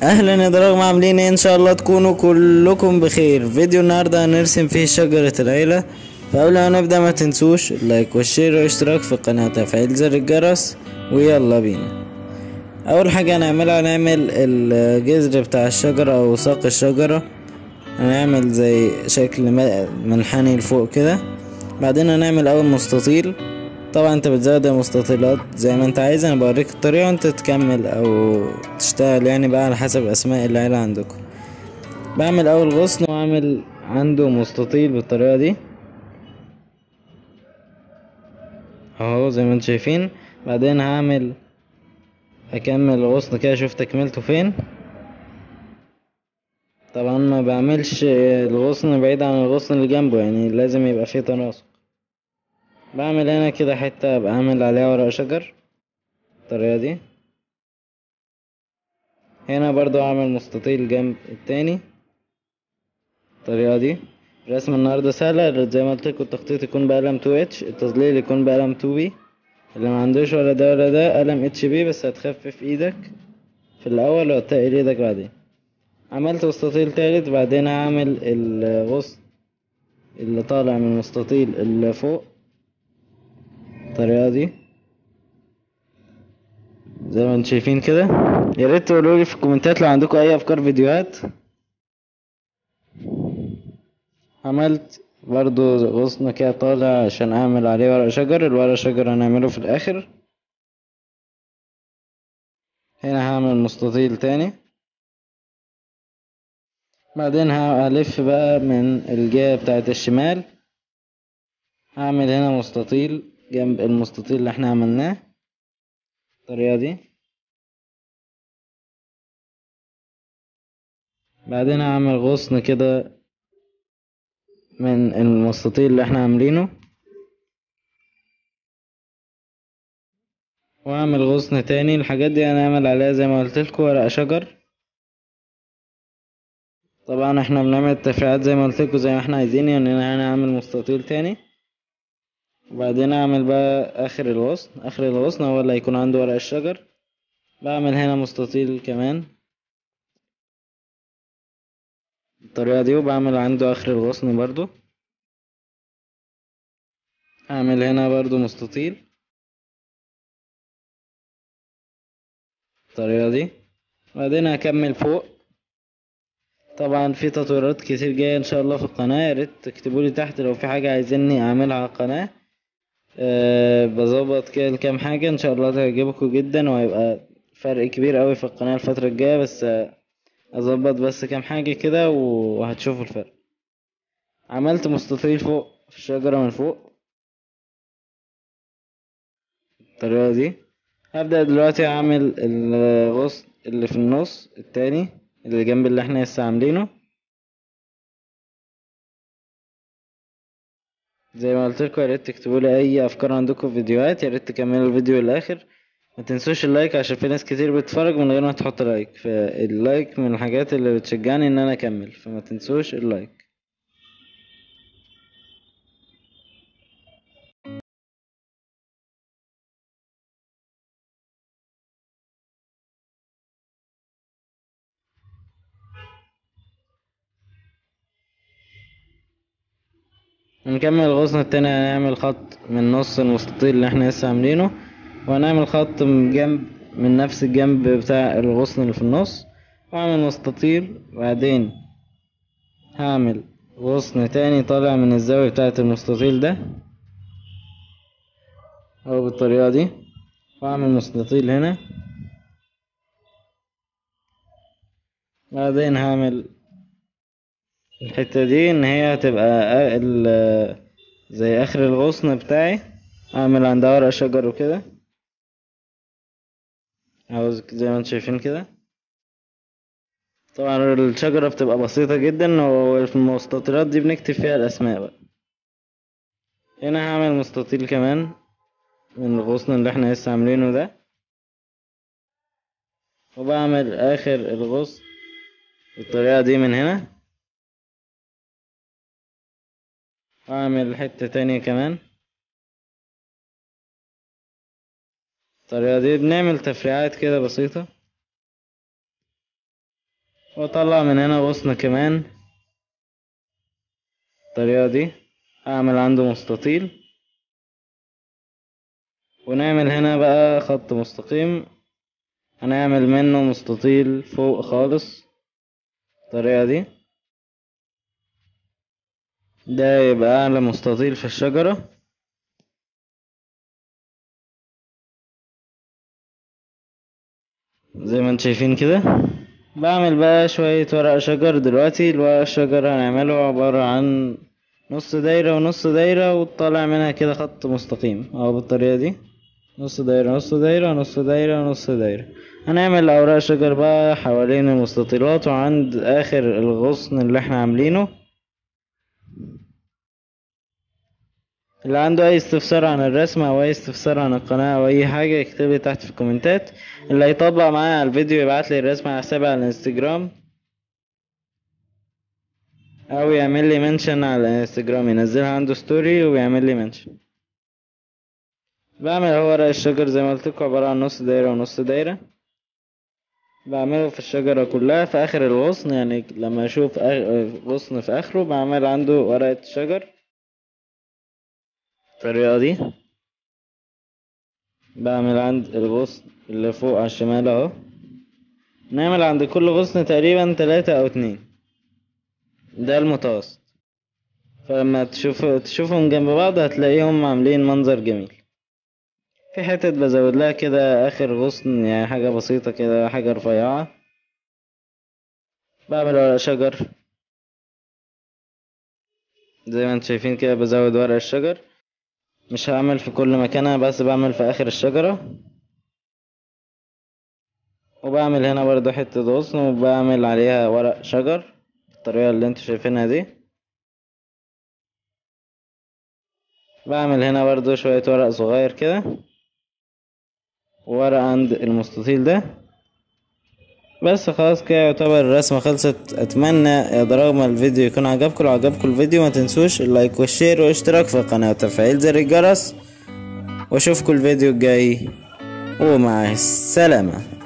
اهلا يا دراغم عاملين ايه ان شاء الله تكونوا كلكم بخير فيديو النهارده هنرسم فيه شجرة العيلة فقبل ما نبدأ ما تنسوش اللايك والشير والاشتراك في القناة وتفعيل زر الجرس ويلا بينا اول حاجة هنعملها هنعمل الجذر بتاع الشجرة او ساق الشجرة هنعمل زي شكل م- منحني لفوق كده بعدين هنعمل اول مستطيل طبعا انت بتزود المستطيلات زي ما انت عايز انا بوريك الطريقة وانت تكمل او تشتغل يعني بقى على حسب اسماء العيلة عندكم بعمل اول غصن واعمل عنده مستطيل بالطريقة دي اهو زي ما انتم شايفين بعدين هعمل اكمل غصن كده اشوف تكملته فين طبعا ما بعملش الغصن بعيد عن الغصن اللي جنبه يعني لازم يبقى فيه تناسق بعمل هنا كده حتة بعمل عليها ورق شجر الطريقة دي هنا برضو اعمل مستطيل جنب التاني الطريقة دي رسم النهاردة سهلة زي ما قلت لكم التخطيط يكون بقلم 2 اتش التظليل يكون بقلم 2 بي اللي ما عندوش ولا ده ولا ده قلم اتش بي بس هتخفف ايدك في الاول وتقل ايدك بعدين عملت مستطيل تالت بعدين هعمل الغصن اللي طالع من المستطيل اللي فوق الطريقة دي زي ما انتم شايفين كده يا ريت تقولوا لي في الكومنتات لو عندكم اي افكار فيديوهات عملت برضو غصن كده طالع عشان اعمل عليه ورق شجر الورق شجر هنعمله في الاخر هنا هعمل مستطيل تاني بعدين هلف بقى من الجهة بتاعت الشمال هعمل هنا مستطيل جنب المستطيل اللي احنا عملناه الطريقة دي بعدين هعمل غصن كده من المستطيل اللي احنا عاملينه واعمل غصن تاني الحاجات دي هنعمل عليها زي ما قلت لكم ورق شجر طبعا احنا بنعمل التفريعات زي ما قلت لكم زي ما احنا عايزين يعني انا هنعمل مستطيل تاني وبعدين اعمل بقى اخر الغصن اخر الغصن هو اللي هيكون عنده ورق الشجر بعمل هنا مستطيل كمان الطريقة دي وبعمل عنده اخر الغصن برضو اعمل هنا برضو مستطيل الطريقة دي بعدين هكمل فوق طبعا في تطويرات كتير جاية ان شاء الله في القناة يا ريت تكتبولي تحت لو في حاجة عايزيني اعملها على القناة أه بظبط كده كام حاجة ان شاء الله تعجبكم جدا وهيبقى فرق كبير قوي في القناة الفترة الجاية بس آه، اظبط بس كام حاجة كده وهتشوفوا الفرق عملت مستطيل فوق في الشجرة من فوق الطريقة دي هبدأ دلوقتي اعمل الغصن اللي في النص التاني اللي جنب اللي احنا لسه عاملينه زي ما قلت لكم يا ريت تكتبوا لي اي افكار عندكم في فيديوهات يا ريت تكملوا الفيديو للاخر ما تنسوش اللايك عشان في ناس كتير بتتفرج من غير ما تحط لايك فاللايك من الحاجات اللي بتشجعني ان انا اكمل فما تنسوش اللايك هنكمل الغصن التاني هنعمل خط من نص المستطيل اللي احنا لسه عاملينه وهنعمل خط من جنب من نفس الجنب بتاع الغصن اللي في النص واعمل مستطيل وبعدين هعمل غصن تاني طالع من الزاوية بتاعة المستطيل ده اهو بالطريقة دي واعمل مستطيل هنا بعدين هعمل الحتة دي ان هي هتبقى آ- ال- زي اخر الغصن بتاعي اعمل عندها ورق شجر وكده عاوز زي ما انتم شايفين كده طبعا الشجرة بتبقى بسيطة جدا وفي المستطيلات دي بنكتب فيها الاسماء بقى هنا هعمل مستطيل كمان من الغصن اللي احنا لسه عاملينه ده وبعمل اخر الغصن بالطريقة دي من هنا اعمل حتة تانية كمان الطريقة دي بنعمل تفريعات كده بسيطة واطلع من هنا غصن كمان الطريقة دي اعمل عنده مستطيل ونعمل هنا بقى خط مستقيم هنعمل منه مستطيل فوق خالص الطريقة دي ده يبقى أعلى مستطيل في الشجرة زي ما انتم شايفين كده بعمل بقى شوية ورق شجر دلوقتي الورق الشجر هنعمله عبارة عن نص دايرة ونص دايرة وطالع منها كده خط مستقيم اهو بالطريقة دي نص دايرة نص دايرة نص دايرة نص دايرة هنعمل أوراق شجر بقى حوالين المستطيلات وعند آخر الغصن اللي احنا عاملينه اللي عنده أي استفسار عن الرسم أو أي استفسار عن القناة أو أي حاجة يكتبلي تحت في الكومنتات اللي هيطبق معايا على الفيديو يبعتلي الرسمة على حسابي على الانستجرام أو يعمل لي منشن على الانستجرام ينزلها عنده ستوري ويعمل لي منشن بعمل هو ورق الشجر زي ما قلت لكم عبارة عن نص دايرة ونص دايرة بعمله في الشجرة كلها في آخر الغصن يعني لما أشوف غصن في آخره بعمل عنده ورقة شجر الطريقة دي بعمل عند الغصن اللي فوق على الشمال اهو نعمل عند كل غصن تقريبا تلاتة أو اتنين ده المتوسط فلما تشوف تشوفهم جنب بعض هتلاقيهم عاملين منظر جميل في حتت بزود لها كده اخر غصن يعني حاجة بسيطة كده حاجة رفيعة بعمل ورق شجر زي ما انتم شايفين كده بزود ورق الشجر مش هعمل في كل مكان بس بعمل في اخر الشجرة وبعمل هنا برضو حتة غصن وبعمل عليها ورق شجر بالطريقة اللي انتوا شايفينها دي بعمل هنا برضو شوية ورق صغير كده ورق عند المستطيل ده بس خلاص كده يعتبر الرسمة خلصت اتمنى يا رغم الفيديو يكون عجبكم لو عجبكم الفيديو ما تنسوش اللايك والشير والاشتراك في القناة وتفعيل زر الجرس واشوفكم الفيديو الجاي ومع السلامة